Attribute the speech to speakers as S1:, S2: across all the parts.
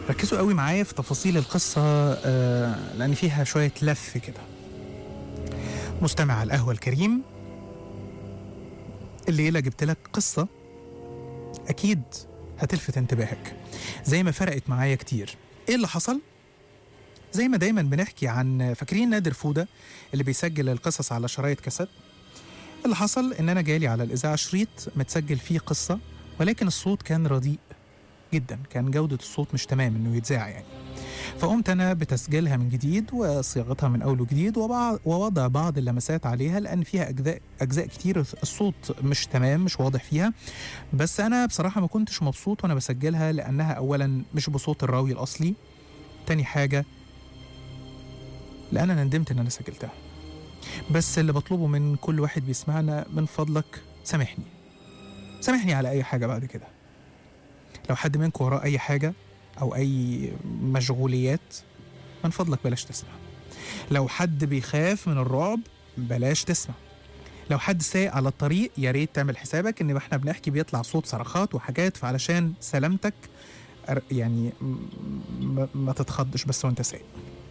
S1: ركزوا قوي معايا في تفاصيل القصة آه، لأن فيها شوية لف كده مستمع على القهوة الكريم الليلة جبت لك قصة أكيد هتلفت انتباهك زي ما فرقت معايا كتير إيه اللي حصل؟ زي ما دايما بنحكي عن فاكرين نادر فودة اللي بيسجل القصص على شرايط كاسيت اللي حصل ان انا جالي على الاذاعه شريط متسجل فيه قصه ولكن الصوت كان رديء جدا كان جوده الصوت مش تمام انه يتذاع يعني فقمت انا بتسجيلها من جديد وصياغتها من اول وجديد وبع- ووضع بعض اللمسات عليها لان فيها اجزاء اجزاء كتير الصوت مش تمام مش واضح فيها بس انا بصراحه ما كنتش مبسوط وانا بسجلها لانها اولا مش بصوت الراوي الاصلي تاني حاجه لان انا ندمت ان انا سجلتها بس اللي بطلبه من كل واحد بيسمعنا من فضلك سامحني سامحني على اي حاجه بعد كده لو حد منكم وراه اي حاجه او اي مشغوليات من فضلك بلاش تسمع لو حد بيخاف من الرعب بلاش تسمع لو حد سايق على الطريق يا ريت تعمل حسابك ان احنا بنحكي بيطلع صوت صرخات وحاجات فعلشان سلامتك أر- يعني م- م- ما تتخضش بس وانت سايق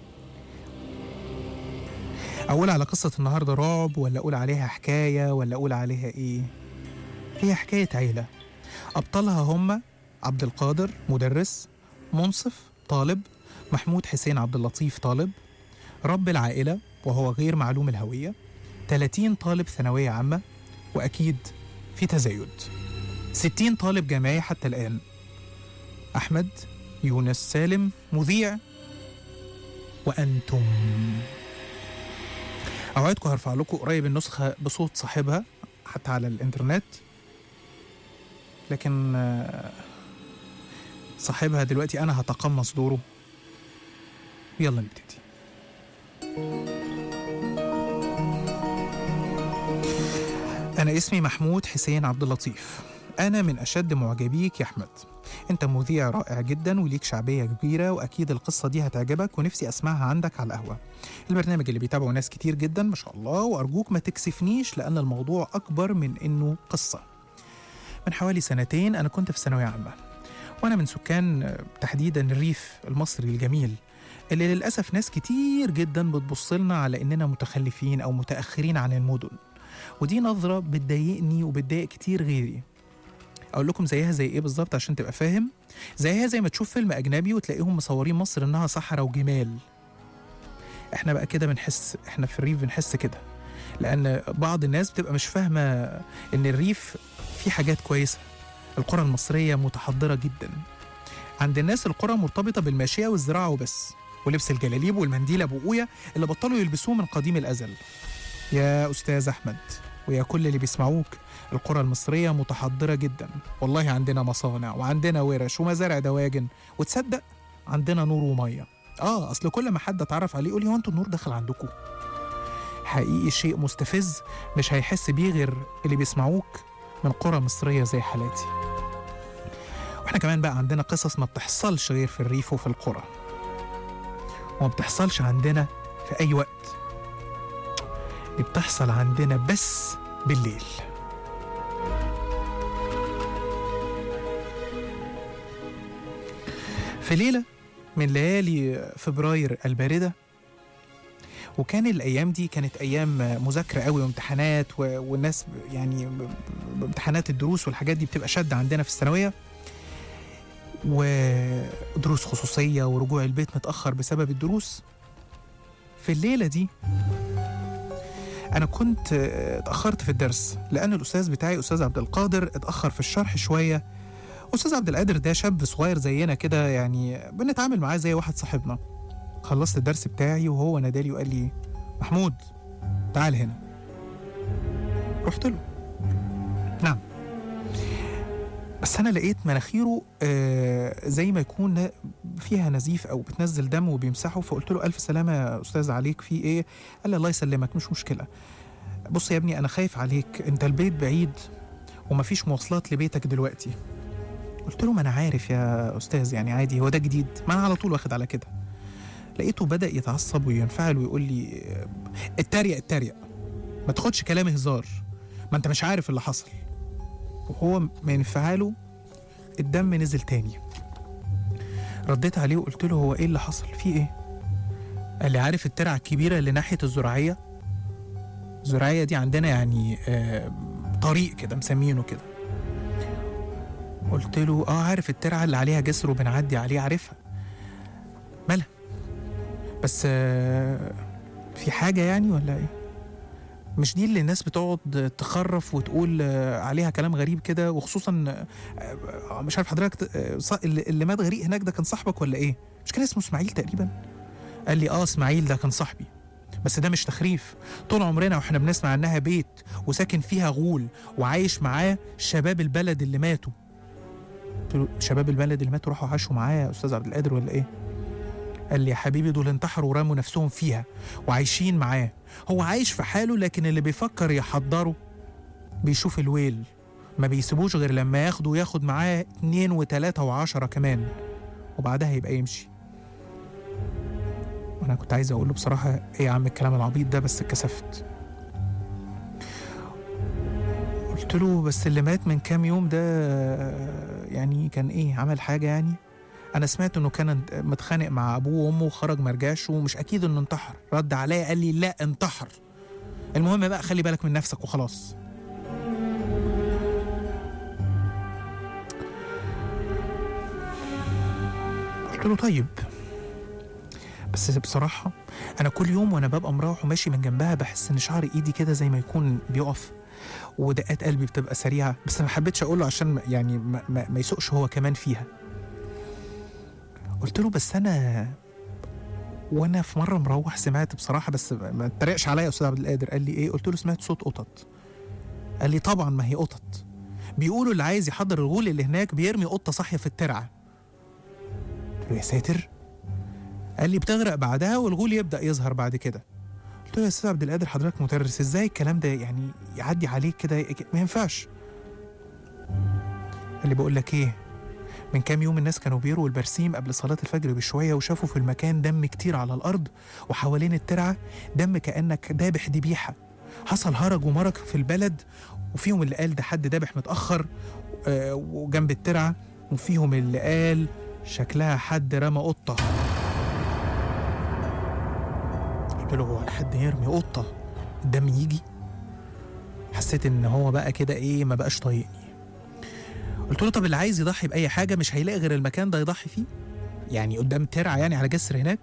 S1: اقول على قصه النهارده رعب ولا اقول عليها حكايه ولا اقول عليها ايه هي حكايه عيله ابطالها هم عبد القادر مدرس منصف طالب محمود حسين عبد اللطيف طالب رب العائله وهو غير معلوم الهويه 30 طالب ثانويه عامه واكيد في تزايد 60 طالب جامعي حتى الان احمد يونس سالم مذيع وانتم اوعدكم هرفع لكم قريب النسخه بصوت صاحبها حتى على الانترنت لكن آه، صاحبها دلوقتي انا هتقمص دوره يلا نبتدي انا اسمي محمود حسين عبد اللطيف انا من اشد معجبيك يا احمد انت مذيع رائع جدا وليك شعبيه كبيره واكيد القصه دي هتعجبك ونفسي اسمعها عندك على القهوه البرنامج اللي بيتابعه ناس كتير جدا ما شاء الله وارجوك ما تكسفنيش لان الموضوع اكبر من انه قصه من حوالي سنتين انا كنت في ثانويه عامه وانا من سكان آه، تحديدا الريف المصري الجميل اللي للاسف ناس كتير جدا بتبص لنا على اننا متخلفين او متاخرين عن المدن ودي نظره بتضايقني وبتضايق كتير غيري اقول لكم زيها زي ايه بالظبط عشان تبقى فاهم زيها زي ما تشوف فيلم اجنبي وتلاقيهم مصورين مصر انها صحراء وجمال احنا بقى كده بنحس احنا في الريف بنحس كده لان بعض الناس بتبقى مش فاهمه ان الريف فيه حاجات كويسه القرى المصريه متحضره جدا عند الناس القرى مرتبطه بالماشيه والزراعه وبس ولبس الجلاليب والمنديل ابو قويه اللي بطلوا يلبسوه من قديم الازل يا استاذ احمد ويا كل اللي بيسمعوك القرى المصريه متحضره جدا والله عندنا مصانع وعندنا ورش ومزارع دواجن وتصدق عندنا نور وميه اه اصل كل ما حد اتعرف عليه يقول لي هو انتوا النور دخل عندكم حقيقي شيء مستفز مش هيحس بيه غير اللي بيسمعوك من قرى مصريه زي حالاتي واحنا كمان بقى عندنا قصص ما بتحصلش غير في الريف وفي القرى وما بتحصلش عندنا في اي وقت دي بتحصل عندنا بس بالليل في ليلة من ليالي فبراير الباردة وكان الأيام دي كانت أيام مذاكرة قوي وامتحانات و- والناس ب- يعني ب- ب- امتحانات الدروس والحاجات دي بتبقى شادة عندنا في الثانوية ودروس خصوصية ورجوع البيت متأخر بسبب الدروس في الليلة دي أنا كنت آه، اتأخرت في الدرس لأن الأستاذ بتاعي أستاذ عبد القادر اتأخر في الشرح شوية أستاذ عبد القادر ده شاب صغير زينا كده يعني بنتعامل معاه زي واحد صاحبنا خلصت الدرس بتاعي وهو نادالي وقال لي محمود تعال هنا رحت له نعم بس انا لقيت مناخيره آه زي ما يكون فيها نزيف او بتنزل دم وبيمسحه فقلت له الف سلامه يا استاذ عليك في ايه قال لي الله يسلمك مش مشكله بص يا ابني انا خايف عليك انت البيت بعيد ومفيش مواصلات لبيتك دلوقتي قلت له ما انا عارف يا استاذ يعني عادي هو ده جديد ما انا على طول واخد على كده لقيته بدا يتعصب وينفعل ويقول لي آه، اتريق اتريق ما تاخدش كلامي هزار ما انت مش عارف اللي حصل وهو من انفعاله الدم نزل تاني رديت عليه وقلت له هو ايه اللي حصل في ايه قال لي عارف الترعه الكبيره اللي ناحيه الزراعيه الزراعيه دي عندنا يعني آه طريق كده مسمينه كده قلت له اه عارف الترعه اللي عليها جسر وبنعدي عليه عارفها مالها بس آه في حاجه يعني ولا ايه مش دي اللي الناس بتقعد تخرف وتقول آه، عليها كلام غريب كده وخصوصا آه، آه، مش عارف حضرتك آه، ص- اللي اللي مات غريق هناك ده كان صاحبك ولا ايه مش كان اسمه اسماعيل تقريبا قال لي اه اسماعيل ده كان صاحبي بس ده مش تخريف طول عمرنا واحنا بنسمع انها بيت وساكن فيها غول وعايش معاه شباب البلد اللي ماتوا قلت له شباب البلد اللي ماتوا راحوا عاشوا معايا يا استاذ عبد القادر ولا ايه قال لي يا حبيبي دول انتحروا ورموا نفسهم فيها وعايشين معاه هو عايش في حاله لكن اللي بيفكر يحضره بيشوف الويل ما بيسيبوش غير لما ياخده وياخد معاه اتنين وتلاتة وعشرة كمان وبعدها يبقى يمشي وانا كنت عايز اقول له بصراحة ايه يا عم الكلام العبيط ده بس اتكسفت قلت له بس اللي مات من كام يوم ده يعني كان ايه عمل حاجة يعني انا سمعت انه كان متخانق مع ابوه وامه وخرج مرجعش ومش اكيد انه انتحر رد عليا قال لي لا انتحر المهم بقى خلي بالك من نفسك وخلاص قلت له طيب بس بصراحة أنا كل يوم وأنا ببقى مروح وماشي من جنبها بحس إن شعر إيدي كده زي ما يكون بيقف ودقات قلبي بتبقى سريعة بس ما حبيتش أقول له عشان ما- يعني ما, ما, ما يسوقش هو كمان فيها قلت له بس أنا وأنا في مرة مروح سمعت بصراحة بس ما تتريقش عليا يا أستاذ عبد القادر قال لي إيه قلت له سمعت صوت قطط قال لي طبعا ما هي قطط بيقولوا اللي عايز يحضر الغول اللي هناك بيرمي قطة صاحية في الترعة قلت له يا ساتر قال لي بتغرق بعدها والغول يبدا يظهر بعد كده قلت له يا استاذ عبد القادر حضرتك مدرس ازاي الكلام ده يعني يعدي عليك كده ما ينفعش قال لي بقول لك ايه من كام يوم الناس كانوا بيروا البرسيم قبل صلاة الفجر بشوية وشافوا في المكان دم كتير على الأرض وحوالين الترعة دم كأنك دابح ذبيحة حصل هرج ومرج في البلد وفيهم اللي قال ده حد دابح متأخر آه، وجنب الترعة وفيهم اللي قال شكلها حد رمى قطة قلت له هو حد يرمي قطة الدم يجي حسيت ان هو بقى كده ايه ما بقاش طايقني قلت له طب اللي عايز يضحي بأي حاجة مش هيلاقي غير المكان ده يضحي فيه يعني قدام ترعة يعني على جسر هناك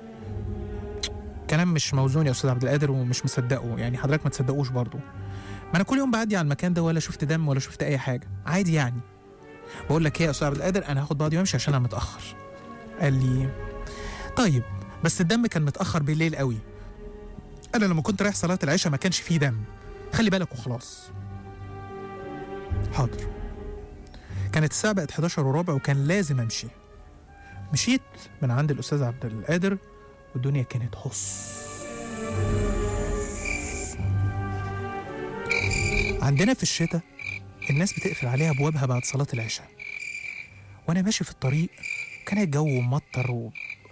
S1: كلام مش موزون يا استاذ عبد القادر ومش مصدقه يعني حضرتك ما تصدقوش برضه ما انا كل يوم بعدي على المكان ده ولا شفت دم ولا شفت اي حاجه عادي يعني بقول لك ايه يا استاذ عبد القادر انا هاخد بعضي وامشي عشان انا متاخر قال لي طيب بس الدم كان متاخر بالليل قوي انا لما كنت رايح صلاه العشاء ما كانش فيه دم خلي بالك وخلاص حاضر كانت الساعه بقت 11 وربع وكان لازم امشي مشيت من عند الاستاذ عبد القادر والدنيا كانت هص عندنا في الشتاء الناس بتقفل عليها ابوابها بعد صلاه العشاء وانا ماشي في الطريق كان الجو ممطر و... و...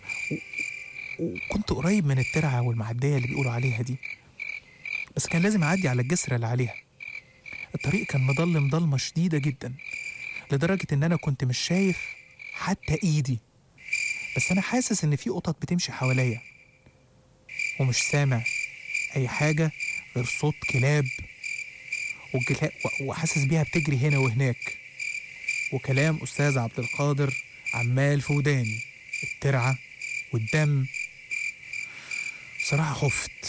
S1: وكنت قريب من الترعه والمعديه اللي بيقولوا عليها دي بس كان لازم اعدي على الجسر اللي عليها الطريق كان مضلم ضلمه شديده جدا لدرجه ان انا كنت مش شايف حتى ايدي بس انا حاسس ان في قطط بتمشي حواليا ومش سامع اي حاجه غير صوت كلاب والجلا- و- وحاسس بيها بتجري هنا وهناك وكلام أستاذ عبد القادر عمال في وداني الترعة والدم بصراحة خفت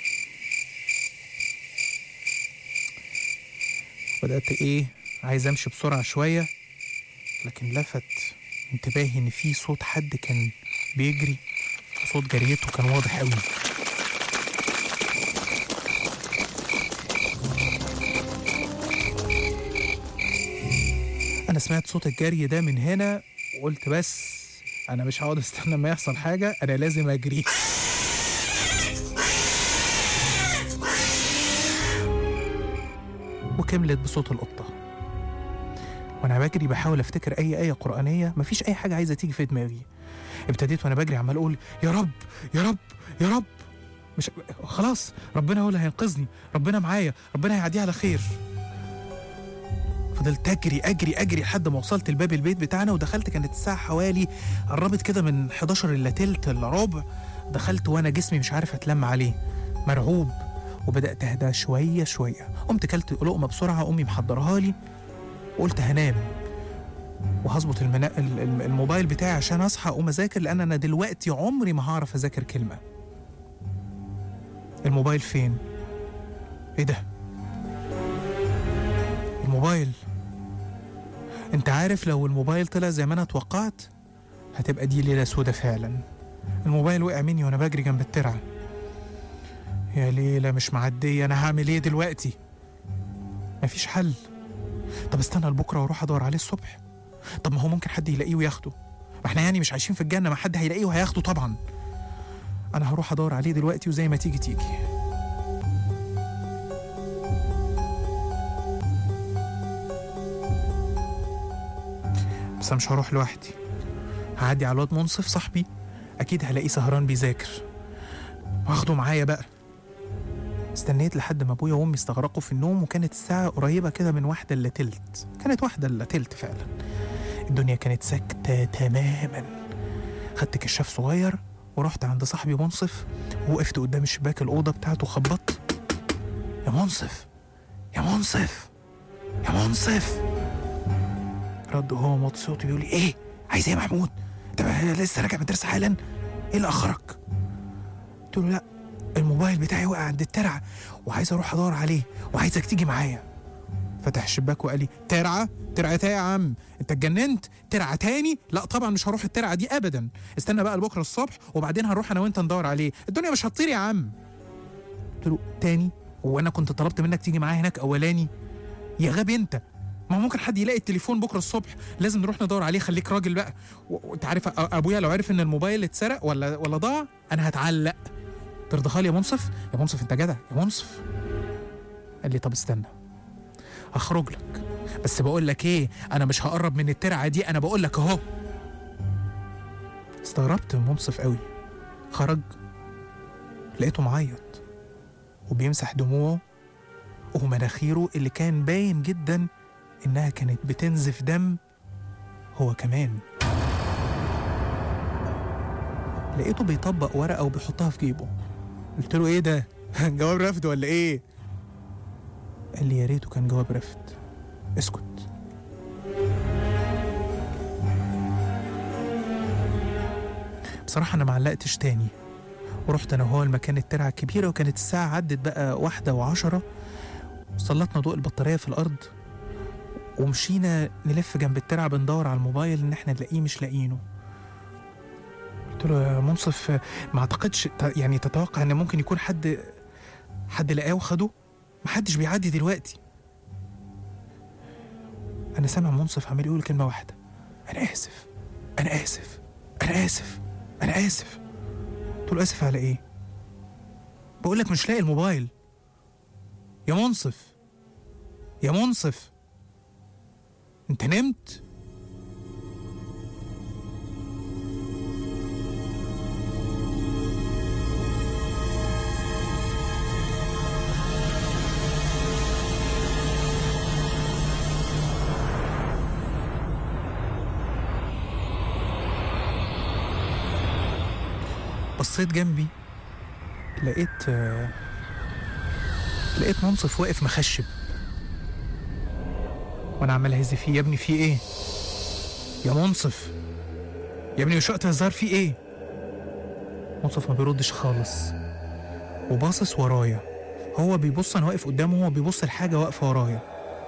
S1: بدأت إيه عايز أمشي بسرعة شوية لكن لفت انتباهي إن في صوت حد كان بيجري صوت جريته كان واضح قوي انا سمعت صوت الجري ده من هنا وقلت بس انا مش هقعد استنى ما يحصل حاجه انا لازم اجري وكملت بصوت القطه وانا بجري بحاول افتكر اي ايه قرانيه مفيش اي حاجه عايزه تيجي في دماغي ابتديت وانا بجري عمال اقول يا رب يا رب يا رب مش خلاص ربنا هو اللي هينقذني ربنا معايا ربنا هيعديها على خير فضلت اجري اجري اجري لحد ما وصلت لباب البيت بتاعنا ودخلت كانت الساعه حوالي قربت كده من 11 الا تلت الا ربع دخلت وانا جسمي مش عارف اتلم عليه مرعوب وبدات اهدى شويه شويه قمت كلت لقمه بسرعه امي محضرها لي وقلت هنام وهظبط المنا... ال- ال- الموبايل بتاعي عشان اصحى اقوم اذاكر لان انا دلوقتي عمري ما هعرف اذاكر كلمه الموبايل فين ايه ده الموبايل انت عارف لو الموبايل طلع زي ما انا توقعت هتبقى دي ليله سودة فعلا الموبايل وقع مني وانا بجري جنب الترعه يا ليلة مش معدية أنا هعمل إيه دلوقتي؟ مفيش حل طب استنى لبكرة وأروح أدور عليه الصبح طب ما هو ممكن حد يلاقيه وياخده ما احنا يعني مش عايشين في الجنة ما حد هيلاقيه وهياخده طبعا أنا هروح أدور عليه دلوقتي وزي ما تيجي تيجي بس أنا مش هروح لوحدي هعدي على الواد منصف صاحبي أكيد هلاقيه سهران بيذاكر واخده معايا بقى استنيت لحد ما ابويا وامي استغرقوا في النوم وكانت الساعة قريبة كده من واحدة الا تلت كانت واحدة الا تلت فعلا الدنيا كانت ساكتة تماما خدت كشاف صغير ورحت عند صاحبي منصف ووقفت قدام الشباك الأوضة بتاعته خبطت يا منصف يا منصف يا منصف رد هو موطي صوته بيقول لي ايه عايز ايه يا محمود انت لسه راجع من الدرس حالا ايه اللي اخرك قلت له لا الموبايل بتاعي وقع عند الترعه وعايز اروح ادور عليه وعايزك تيجي معايا فتح الشباك وقال لي ترعه ترعه ايه يا عم انت اتجننت ترعه تاني لا طبعا مش هروح الترعه دي ابدا استنى بقى لبكره الصبح وبعدين هنروح انا وانت ندور عليه الدنيا مش هتطير يا عم قلت له تاني وانا كنت طلبت منك تيجي معايا هناك اولاني يا غبي انت ما هو ممكن حد يلاقي التليفون بكره الصبح لازم نروح ندور عليه خليك راجل بقى و- وانت عارف أ- ابويا لو عرف ان الموبايل اتسرق ولا ولا ضاع انا هتعلق ترضاها لي يا منصف يا منصف انت جدع يا منصف قال لي طب استنى هخرج لك بس بقول لك ايه انا مش هقرب من الترعه دي انا بقول لك اهو استغربت من منصف قوي خرج لقيته معيط وبيمسح دموعه ومناخيره اللي كان باين جدا انها كانت بتنزف دم هو كمان لقيته بيطبق ورقه وبيحطها في جيبه قلت له ايه ده جواب رفض ولا ايه قال لي يا ريته كان جواب رفض اسكت بصراحة أنا معلقتش تاني ورحت أنا وهو المكان الترعة الكبيرة وكانت الساعة عدت بقى واحدة وعشرة سلطنا ضوء البطارية في الأرض ومشينا نلف جنب الترعة بندور على الموبايل إن إحنا نلاقيه مش لاقيينه قلت له يا منصف ما أعتقدش ت- يعني تتوقع إن ممكن يكون حد حد لقاه وخده محدش بيعدي دلوقتي أنا سامع منصف عمال يقول كلمة واحدة أنا آسف أنا آسف أنا آسف أنا آسف قلت له آسف على إيه؟ بقول لك مش لاقي الموبايل يا منصف يا منصف أنت نمت؟ بصيت جنبي لقيت آه، لقيت منصف واقف مخشب وانا عمال اهز فيه يا ابني في ايه يا منصف يا ابني مش وقت هزار في ايه منصف ما بيردش خالص وباصص ورايا هو بيبص انا واقف قدامه هو بيبص لحاجه واقفه ورايا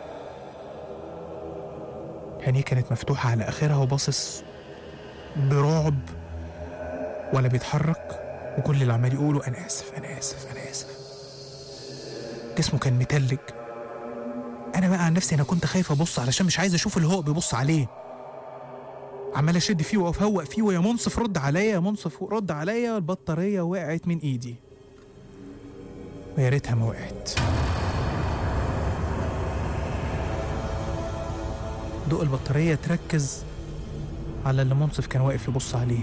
S1: عينيه كانت مفتوحه على اخرها وباصص برعب ولا بيتحرك وكل اللي عمال يقوله انا اسف انا اسف انا اسف جسمه كان متلج انا بقى عن نفسي انا كنت خايف ابص علشان مش عايز اشوف اللي هو بيبص عليه عمال اشد فيه وافوق فيه ويا منصف رد عليا يا منصف رد عليا البطاريه وقعت من ايدي ويا ريتها ما وقعت ضوء البطاريه تركز على اللي منصف كان واقف يبص عليه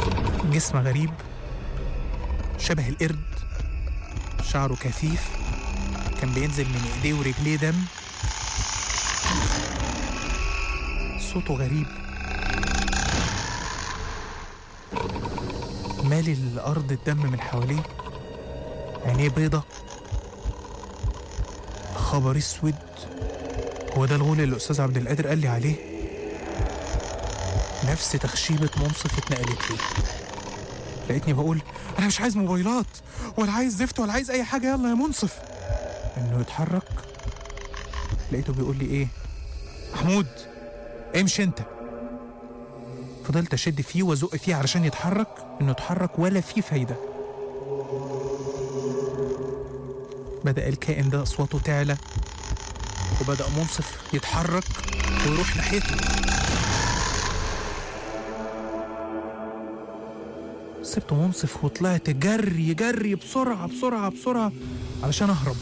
S1: جسم غريب شبه القرد شعره كثيف كان بينزل من ايديه ورجليه دم صوته غريب مالي الأرض الدم من حواليه عينيه بيضة خبر اسود هو ده الغول اللي الأستاذ عبد القادر قال لي عليه نفس تخشيبة منصف اتنقلت لي لقيتني بقول أنا مش عايز موبايلات ولا عايز زفت ولا عايز أي حاجة يلا يا منصف إنه يتحرك لقيته بيقول لي إيه محمود امشي أنت فضلت أشد فيه وأزق فيه علشان يتحرك إنه يتحرك ولا فيه فايدة بدأ الكائن ده أصواته تعلى وبدأ منصف يتحرك ويروح ناحيته سبت منصف وطلعت جري جري بسرعة بسرعة بسرعة علشان أهرب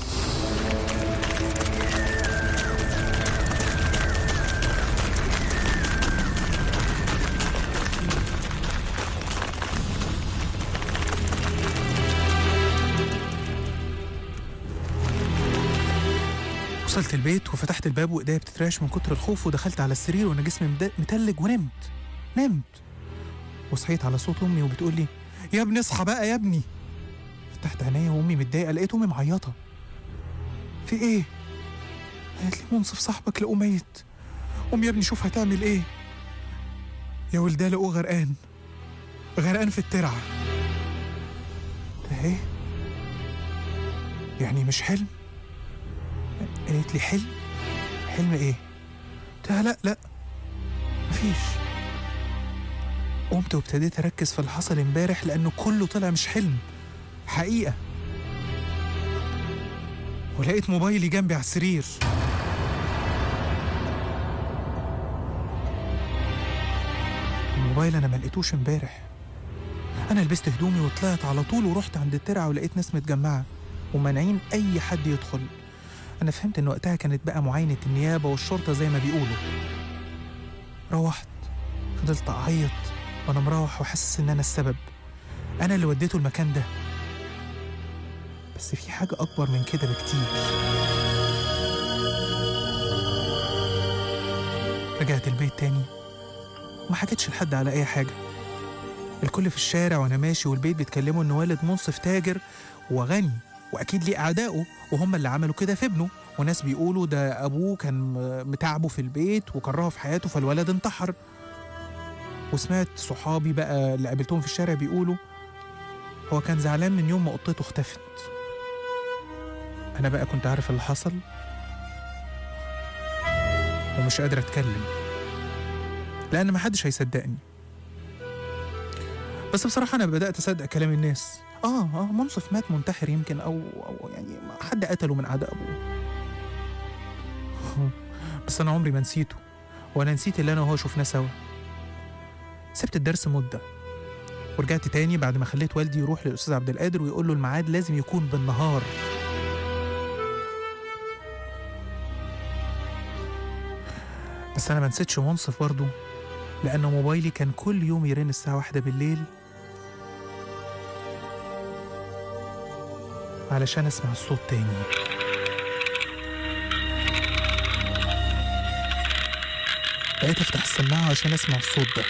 S1: وصلت البيت وفتحت الباب وايديا بتترعش من كتر الخوف ودخلت على السرير وانا جسمي مد- متلج ونمت نمت وصحيت على صوت امي وبتقول لي يا ابني اصحى بقى يا ابني فتحت عينيا وامي متضايقه لقيت امي معيطه في ايه قالت لي منصف صاحبك لقوه ميت قوم يا ابني شوف هتعمل ايه يا ولداه لقوه غرقان غرقان في الترعه ده ايه يعني مش حلم قالت لي حلم حلم ايه قلت لها لا لا مفيش قمت وابتديت اركز في اللي حصل امبارح لانه كله طلع مش حلم حقيقه ولقيت موبايلي جنبي على السرير الموبايل انا ما لقيتوش امبارح انا لبست هدومي وطلعت على طول ورحت عند الترعه ولقيت ناس متجمعه ومانعين اي حد يدخل انا فهمت ان وقتها كانت بقى معاينه النيابه والشرطه زي ما بيقولوا روحت فضلت اعيط وانا مروح وحاسس ان انا السبب انا اللي وديته المكان ده بس في حاجه اكبر من كده بكتير رجعت البيت تاني وما حكيتش لحد على اي حاجه الكل في الشارع وانا ماشي والبيت بيتكلموا ان والد منصف تاجر وغني واكيد ليه اعدائه وهم اللي عملوا كده في ابنه وناس بيقولوا ده ابوه كان م- متعبه في البيت وكرهه في حياته فالولد انتحر وسمعت صحابي بقى اللي قابلتهم في الشارع بيقولوا هو كان زعلان من يوم ما قطته اختفت انا بقى كنت عارف اللي حصل ومش قادر اتكلم لان محدش هيصدقني بس بصراحه انا بدات اصدق كلام الناس اه اه منصف مات منتحر يمكن او او يعني حد قتله من اعداء ابوه بس انا عمري ما نسيته وانا نسيت اللي انا وهو شفناه سوا سبت الدرس مده ورجعت تاني بعد ما خليت والدي يروح للاستاذ عبد القادر ويقول له الميعاد لازم يكون بالنهار بس انا ما نسيتش منصف برضه لان موبايلي كان كل يوم يرن الساعه واحدة بالليل علشان اسمع الصوت تاني بقيت افتح السماعة عشان اسمع الصوت ده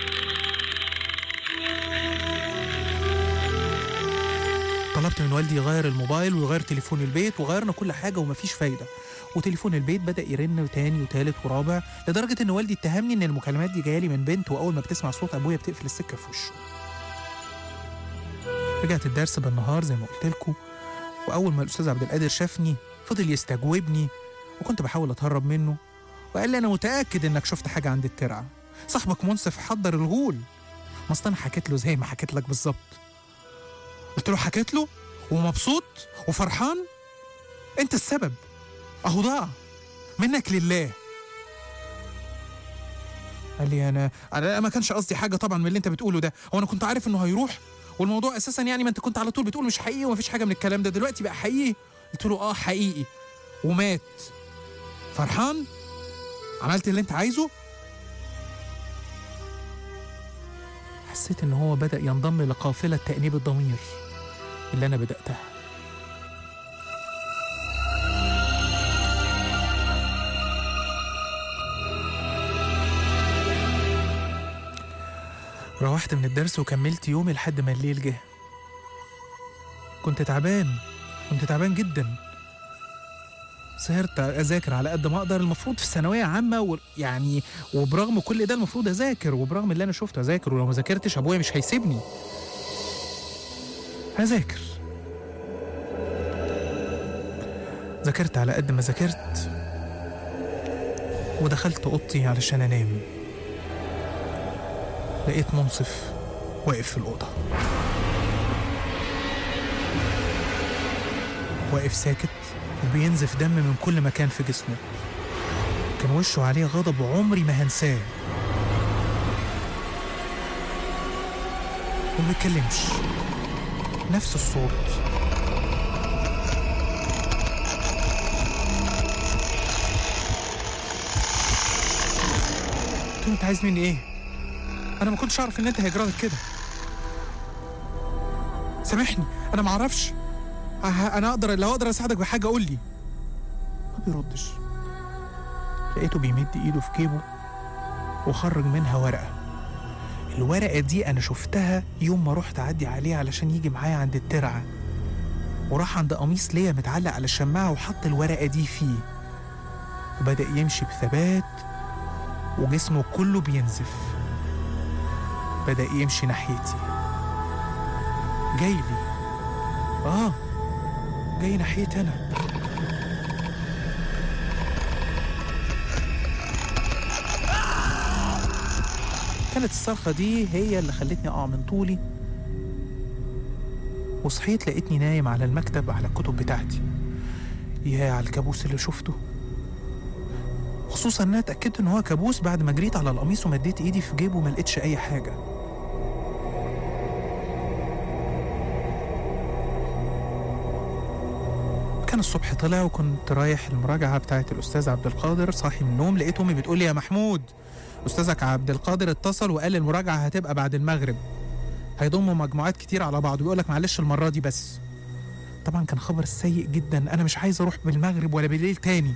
S1: طلبت من والدي يغير الموبايل ويغير تليفون البيت وغيرنا كل حاجة ومفيش فايدة وتليفون البيت بدأ يرن تاني وتالت ورابع لدرجة إن والدي اتهمني إن المكالمات دي جاية لي من بنت وأول ما بتسمع صوت أبويا بتقفل السكة في وشه رجعت الدرس بالنهار زي ما قلت لكم وأول ما الأستاذ عبد القادر شافني فضل يستجوبني وكنت بحاول أتهرب منه وقال لي أنا متأكد إنك شفت حاجة عند الترعة صاحبك منصف حضر الغول ما أصل أنا حكيت له زي ما حكيت لك بالظبط قلت له حكيت له ومبسوط وفرحان أنت السبب أهو ضاع منك لله قال لي انا انا ما كانش قصدي حاجه طبعا من اللي انت بتقوله ده هو انا كنت عارف انه هيروح والموضوع اساسا يعني ما انت كنت على طول بتقول مش حقيقي ومفيش حاجه من الكلام ده دلوقتي بقى حقيقي قلت له اه حقيقي ومات فرحان عملت اللي انت عايزه حسيت ان هو بدا ينضم لقافله تانيب الضمير اللي انا بداتها روحت من الدرس وكملت يومي لحد ما الليل جه كنت تعبان كنت تعبان جدا سهرت اذاكر على قد ما اقدر المفروض في ثانويه عامه ويعني وبرغم كل ده المفروض اذاكر وبرغم اللي انا شفته اذاكر ولو ما ذاكرتش ابويا مش هيسيبني هذاكر ذاكرت على قد ما ذاكرت ودخلت اوضتي علشان انام لقيت منصف واقف في الاوضه واقف ساكت وبينزف دم من كل مكان في جسمه كان وشه عليه غضب عمري ما هنساه وما بيتكلمش نفس الصوت قلت له انت عايز مني ايه؟ انا ما كنتش اعرف ان انت هيجرى لك كده سامحني انا ما اعرفش أه- انا اقدر لو اقدر اساعدك بحاجه قول لي ما بيردش لقيته بيمد ايده في جيبه وخرج منها ورقه الورقه دي انا شفتها يوم ما رحت اعدي عليه علشان يجي معايا عند الترعه وراح عند قميص ليا متعلق على الشماعه وحط الورقه دي فيه وبدا يمشي بثبات وجسمه كله بينزف بدا يمشي ناحيتي جاي لي اه جاي ناحيتي انا كانت الصرخة دي هي اللي خلتني أقع من طولي وصحيت لقيتني نايم على المكتب على الكتب بتاعتي يا على الكابوس اللي شفته خصوصا ان انا اتاكدت ان هو كابوس بعد ما جريت على القميص ومديت ايدي في جيبه ما لقيتش اي حاجه كان الصبح طلع وكنت رايح المراجعة بتاعة الأستاذ عبد القادر صاحي من النوم لقيت أمي بتقول لي يا محمود أستاذك عبد القادر اتصل وقال المراجعة هتبقى بعد المغرب هيضموا مجموعات كتير على بعض ويقول لك معلش المرة دي بس طبعا كان خبر سيء جدا أنا مش عايز أروح بالمغرب ولا بالليل تاني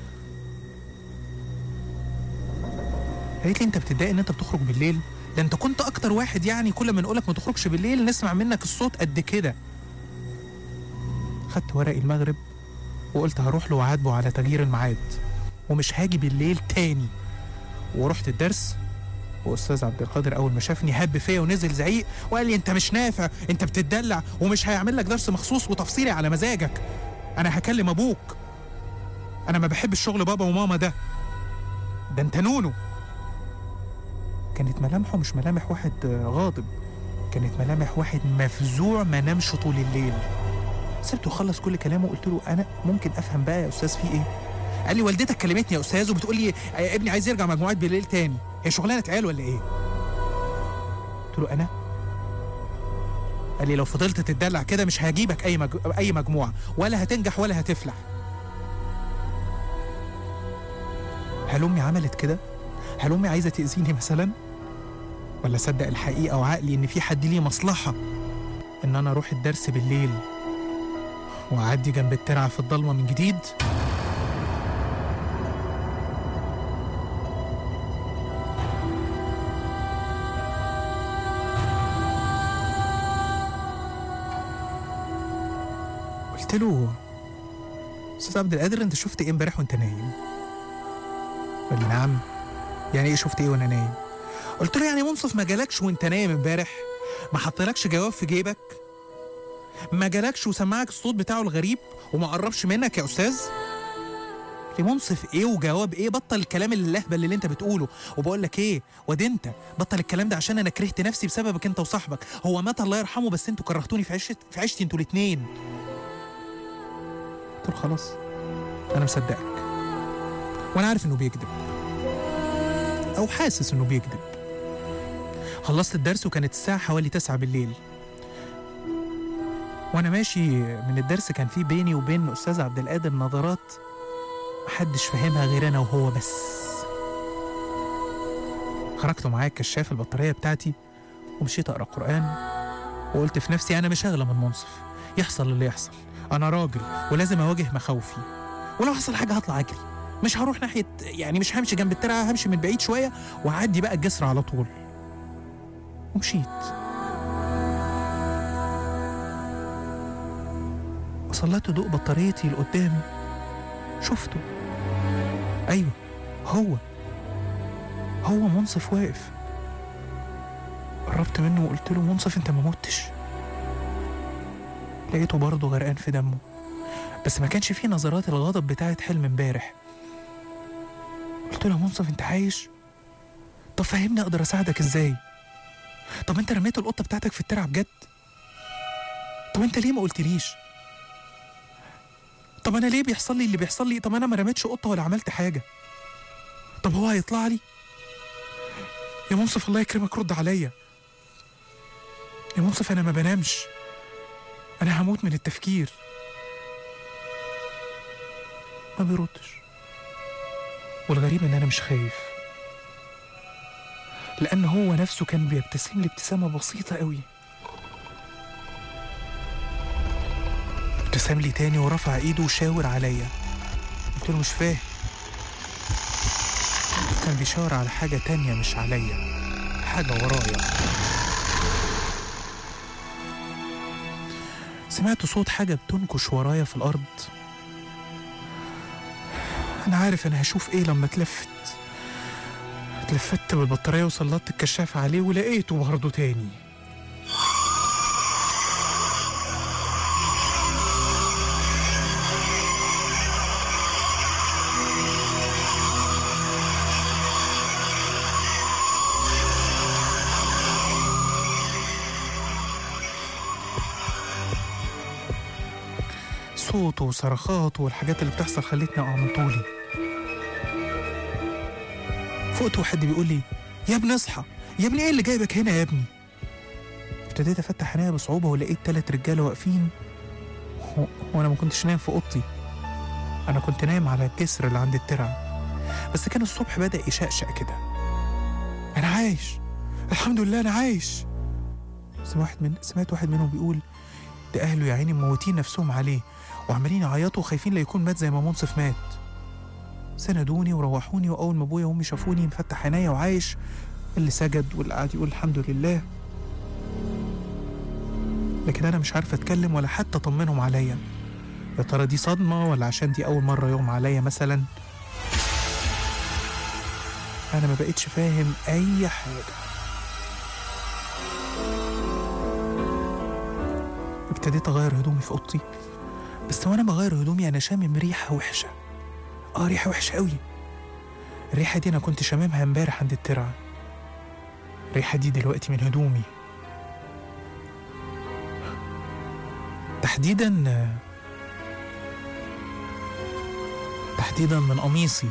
S1: قالت لي أنت بتتضايق إن أنت بتخرج بالليل ده أنت كنت أكتر واحد يعني كل ما نقولك ما تخرجش بالليل نسمع منك الصوت قد كده خدت ورقي المغرب وقلت هروح له وعاتبه على تغيير الميعاد ومش هاجي بالليل تاني ورحت الدرس واستاذ عبد القادر اول ما شافني هب فيا ونزل زعيق وقال لي انت مش نافع انت بتتدلع ومش هيعمل لك درس مخصوص وتفصيلي على مزاجك انا هكلم ابوك انا ما بحبش شغل بابا وماما ده ده انت نونو كانت ملامحه مش ملامح واحد آه، غاضب كانت ملامح واحد مفزوع ما نامش طول الليل سبته خلص كل كلامه وقلت له انا ممكن افهم بقى يا استاذ في ايه قال لي والدتك كلمتني يا استاذ وبتقول لي يا ابني عايز يرجع مجموعات بالليل تاني هي شغلانه عيال ولا ايه قلت له انا قال لي لو فضلت تتدلع كده مش هجيبك اي مج... اي مجموعه ولا هتنجح ولا هتفلح هل امي عملت كده هل امي عايزه تاذيني مثلا ولا صدق الحقيقه وعقلي ان في حد ليه مصلحه ان انا اروح الدرس بالليل واعدي جنب الترعه في الضلمه من جديد قلت له استاذ عبد القادر انت شفت ايه امبارح وانت نايم قال لي نعم يعني ايه شفت ايه وانا نايم قلت له يعني منصف ما جالكش وانت نايم امبارح ما حطلكش جواب في جيبك ما جالكش وسمعك الصوت بتاعه الغريب وما قربش منك يا استاذ لمنصف ايه وجواب ايه بطل الكلام اللهبل اللي انت بتقوله وبقول لك ايه واد انت بطل الكلام ده عشان انا كرهت نفسي بسببك انت وصاحبك هو مات الله يرحمه بس انتوا كرهتوني في عيشت في عيشتي انتوا الاتنين قلت له خلاص انا مصدقك وانا عارف انه بيكذب او حاسس انه بيكذب خلصت الدرس وكانت الساعه حوالي تسعة بالليل وانا ماشي من الدرس كان في بيني وبين استاذ عبد القادر نظرات محدش فاهمها غير انا وهو بس خرجت معايا الكشاف البطاريه بتاعتي ومشيت اقرا قران وقلت في نفسي انا مش اغلى من منصف يحصل اللي يحصل انا راجل ولازم اواجه مخاوفي ولو حصل حاجه هطلع اجري مش هروح ناحيه يعني مش همشي جنب الترعه همشي من بعيد شويه وهعدي بقى الجسر على طول ومشيت وصلت ضوء بطاريتي لقدام شفته أيوه هو هو منصف واقف قربت منه وقلت له منصف انت ما متش لقيته برضه غرقان في دمه بس ما كانش فيه نظرات الغضب بتاعت حلم امبارح قلت له يا منصف انت عايش طب فهمني اقدر اساعدك ازاي طب انت رميت القطه بتاعتك في الترعه بجد طب انت ليه ما قلتليش طب انا ليه بيحصل لي اللي بيحصل لي طب انا ما رميتش قطه ولا عملت حاجه طب هو هيطلع لي يا منصف الله يكرمك رد عليا يا منصف انا ما بنامش انا هموت من التفكير ما بيردش والغريب ان انا مش خايف لان هو نفسه كان بيبتسم لي ابتسامه بسيطه قوي ابتسم لي تاني ورفع ايده وشاور عليا قلت له مش فاهم كان بيشاور على حاجة تانية مش عليا حاجة ورايا سمعت صوت حاجة بتنكش ورايا في الأرض أنا عارف أنا هشوف إيه لما اتلفت اتلفت بالبطارية وسلطت الكشاف عليه ولقيته برضه تاني صوته وصرخاته والحاجات اللي بتحصل خلتني اقع من طولي فقت وحد بيقول لي يا ابني اصحى يا ابني ايه اللي جايبك هنا يا ابني ابتديت افتح عينيا بصعوبه ولقيت تلات رجاله واقفين و- وانا ما كنتش نايم في اوضتي انا كنت نايم على الجسر اللي عند الترعه بس كان الصبح بدا يشقشق كده انا عايش الحمد لله انا عايش سمعت واحد من سمعت واحد منهم بيقول ده اهله يا عيني مموتين نفسهم عليه وعمالين يعيطوا وخايفين لا يكون مات زي ما منصف مات سندوني وروحوني واول ما ابويا وامي شافوني مفتح عينيا وعايش اللي سجد واللي قعد يقول الحمد لله لكن انا مش عارف اتكلم ولا حتى اطمنهم عليا يا ترى دي صدمه ولا عشان دي اول مره يوم عليا مثلا انا ما بقتش فاهم اي حاجه ابتديت اغير هدومي في اوضتي بس وانا بغير هدومي انا شامم ريحه وحشه اه ريحه وحشه قوي الريحه دي انا كنت شاممها امبارح عند الترعه الريحه دي دلوقتي من هدومي تحديدا تحديدا من قميصي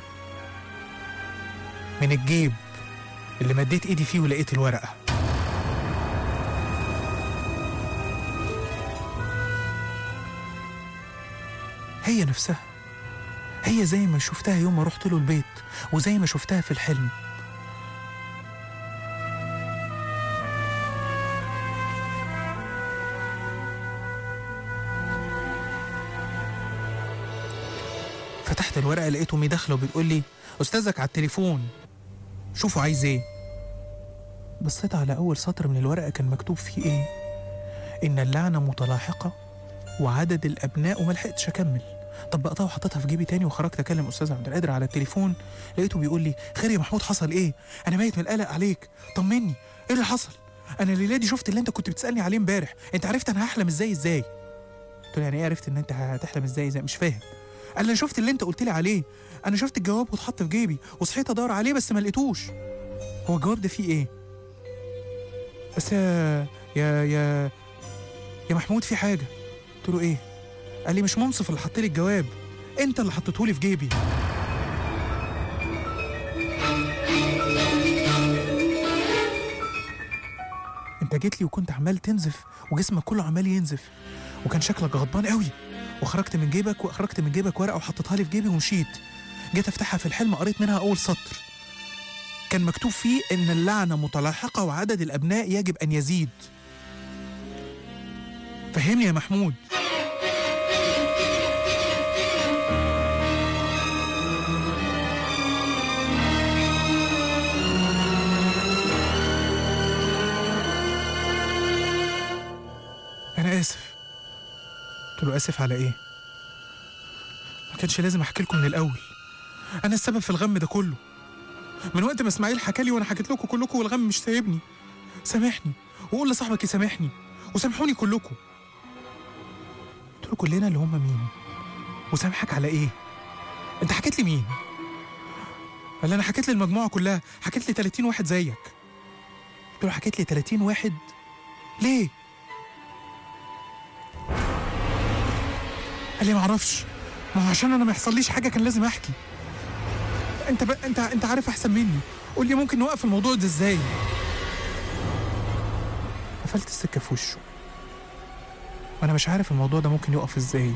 S1: من الجيب اللي مديت ايدي فيه ولقيت الورقه هي نفسها هي زي ما شفتها يوم ما رحت له البيت وزي ما شفتها في الحلم فتحت الورقة لقيت أمي داخلة وبتقول لي أستاذك على التليفون شوفوا عايز إيه بصيت على أول سطر من الورقة كان مكتوب فيه إيه إن اللعنة متلاحقة وعدد الأبناء وما لحقتش أكمل طبقتها وحطيتها في جيبي تاني وخرجت أكلم أستاذ عبد القادر على التليفون لقيته بيقول لي خير يا محمود حصل إيه أنا ميت من القلق عليك طمني إيه اللي حصل أنا الليلة دي شفت اللي أنت كنت بتسألني عليه إمبارح أنت عرفت أنا هحلم إزاي إزاي قلت له يعني إيه عرفت إن أنت هتحلم إزاي إزاي مش فاهم قال لي أنا شفت اللي أنت قلت لي عليه أنا شفت الجواب واتحط في جيبي وصحيت أدور عليه بس ما لقيتوش هو الجواب ده فيه إيه بس يا يا يا يا محمود في حاجة قلت له إيه قال لي مش منصف اللي حط لي الجواب انت اللي حطيته لي في جيبي انت جيت لي وكنت عمال تنزف وجسمك كله عمال ينزف وكان شكلك غضبان قوي وخرجت من جيبك وخرجت من جيبك ورقه وحطيتها لي في جيبي ومشيت جيت افتحها في الحلم قريت منها اول سطر كان مكتوب فيه ان اللعنه متلاحقه وعدد الابناء يجب ان يزيد فهمني يا محمود انا اسف قلت له اسف على ايه ما كانش لازم احكي لكم من الاول انا السبب في الغم ده كله من وقت ما اسماعيل حكى لي وانا حكيت لكم كلكم والغم مش سايبني سامحني وقول لصاحبك يسامحني وسامحوني كلكم قلت له كلنا اللي هم مين وسامحك على ايه انت حكيت لي مين قال لي انا حكيت لي المجموعه كلها حكيت لي 30 واحد زيك قلت له حكيت لي 30 واحد ليه قال لي ما اعرفش ما هو عشان انا ما يحصليش حاجه كان لازم احكي انت ب... انت انت عارف احسن مني قول لي ممكن نوقف الموضوع ده ازاي قفلت السكه في وشه وانا مش عارف الموضوع ده ممكن يقف ازاي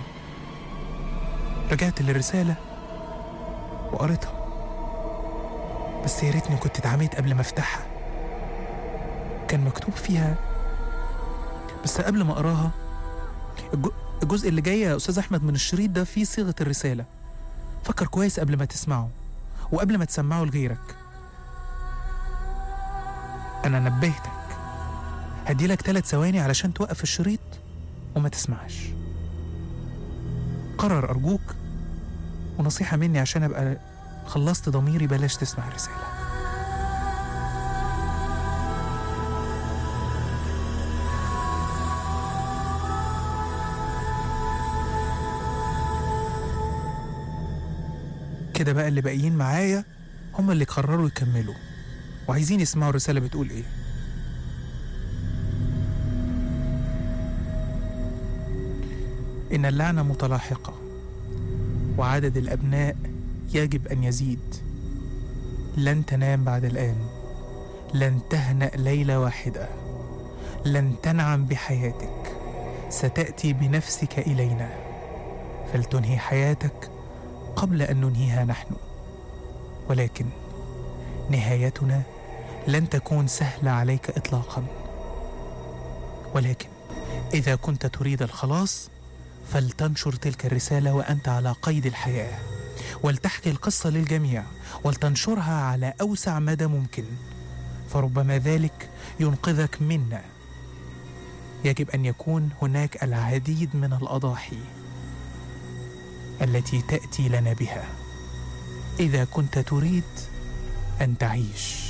S1: رجعت للرساله وقريتها بس يا ريتني كنت اتعميت قبل ما افتحها كان مكتوب فيها بس قبل ما اقراها الج- الجزء اللي جاي يا استاذ احمد من الشريط ده فيه صيغه الرساله فكر كويس قبل ما تسمعه وقبل ما تسمعه لغيرك انا نبهتك هديلك ثلاث ثواني علشان توقف الشريط وما تسمعش قرر ارجوك ونصيحه مني عشان ابقى خلصت ضميري بلاش تسمع الرساله كده بقى اللي باقيين معايا هم اللي قرروا يكملوا وعايزين يسمعوا الرسالة بتقول ايه إن اللعنة متلاحقة وعدد الأبناء يجب أن يزيد لن تنام بعد الآن لن تهنأ ليلة واحدة لن تنعم بحياتك ستأتي بنفسك إلينا فلتنهي حياتك قبل ان ننهيها نحن ولكن نهايتنا لن تكون سهله عليك اطلاقا ولكن اذا كنت تريد الخلاص فلتنشر تلك الرساله وانت على قيد الحياه ولتحكي القصه للجميع ولتنشرها على اوسع مدى ممكن فربما ذلك ينقذك منا يجب ان يكون هناك العديد من الاضاحي التي تاتي لنا بها اذا كنت تريد ان تعيش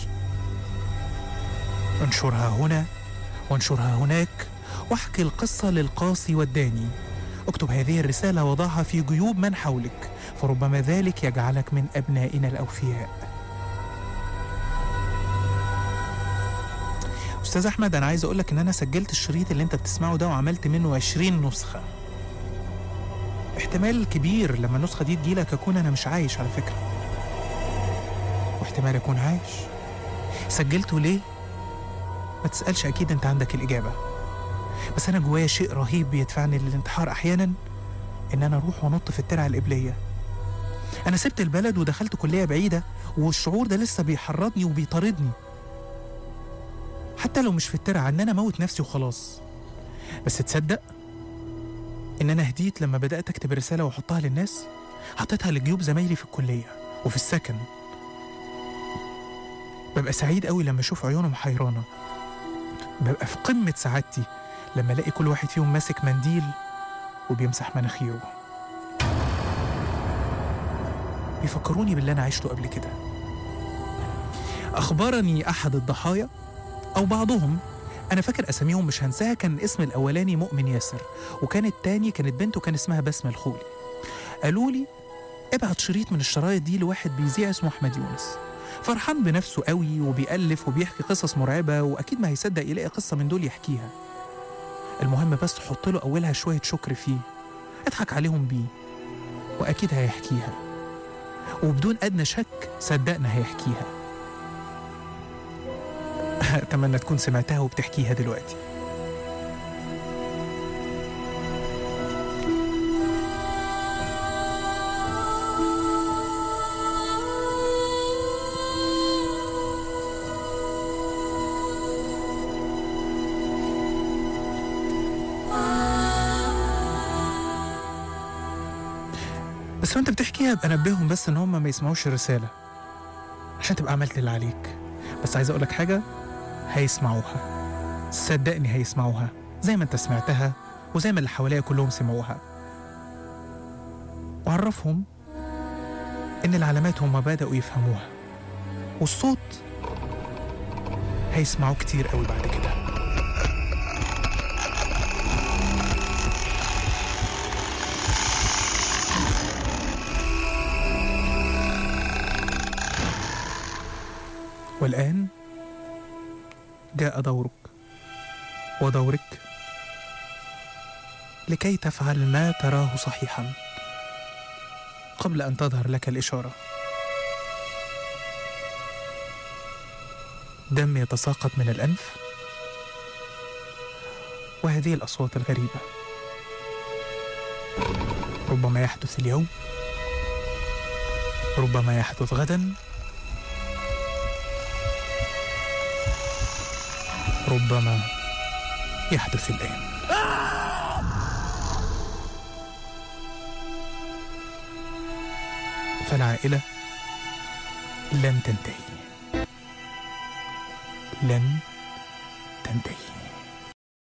S1: انشرها هنا وانشرها هناك واحكي القصه للقاصي والداني اكتب هذه الرساله وضعها في جيوب من حولك فربما ذلك يجعلك من ابنائنا الاوفياء استاذ احمد انا عايز اقولك ان انا سجلت الشريط اللي انت بتسمعه ده وعملت منه 20 نسخه احتمال كبير لما النسخة دي تجيلك أكون أنا مش عايش على فكرة واحتمال أكون عايش سجلته ليه؟ ما تسألش أكيد أنت عندك الإجابة بس أنا جوايا شيء رهيب بيدفعني للانتحار أحيانا إن أنا أروح وأنط في الترعة القبلية أنا سبت البلد ودخلت كلية بعيدة والشعور ده لسه بيحرضني وبيطاردني حتى لو مش في الترعة إن أنا أموت نفسي وخلاص بس تصدق ان انا هديت لما بدات اكتب الرساله واحطها للناس حطيتها لجيوب زمايلي في الكليه وفي السكن ببقى سعيد قوي لما اشوف عيونهم حيرانه ببقى في قمه سعادتي لما الاقي كل واحد فيهم ماسك منديل وبيمسح مناخيره بيفكروني باللي انا عشته قبل كده اخبرني احد الضحايا او بعضهم انا فاكر اساميهم مش هنساها كان الاسم الاولاني مؤمن ياسر وكان التاني كانت بنته كان اسمها بسمه الخولي قالوا لي ابعت شريط من الشرايط دي لواحد بيذيع اسمه احمد يونس فرحان بنفسه قوي وبيألف وبيحكي قصص مرعبة وأكيد ما هيصدق يلاقي قصة من دول يحكيها المهم بس حط له أولها شوية شكر فيه اضحك عليهم بيه وأكيد هيحكيها وبدون أدنى شك صدقنا هيحكيها أتمنى تكون سمعتها وبتحكيها دلوقتي بس وانت بتحكيها ابقى نبههم بس ان هم ما يسمعوش الرسالة عشان تبقى عملت اللي عليك بس عايز اقولك حاجة هيسمعوها صدقني هيسمعوها زي ما انت سمعتها وزي ما اللي حواليا كلهم سمعوها وعرفهم إن العلامات هم بدأوا يفهموها والصوت هيسمعوه كتير قوي بعد كده والآن جاء دورك ودورك لكي تفعل ما تراه صحيحا قبل ان تظهر لك الاشاره دم يتساقط من الانف وهذه الاصوات الغريبه ربما يحدث اليوم ربما يحدث غدا ربما يحدث الان فالعائله لن تنتهي لن تنتهي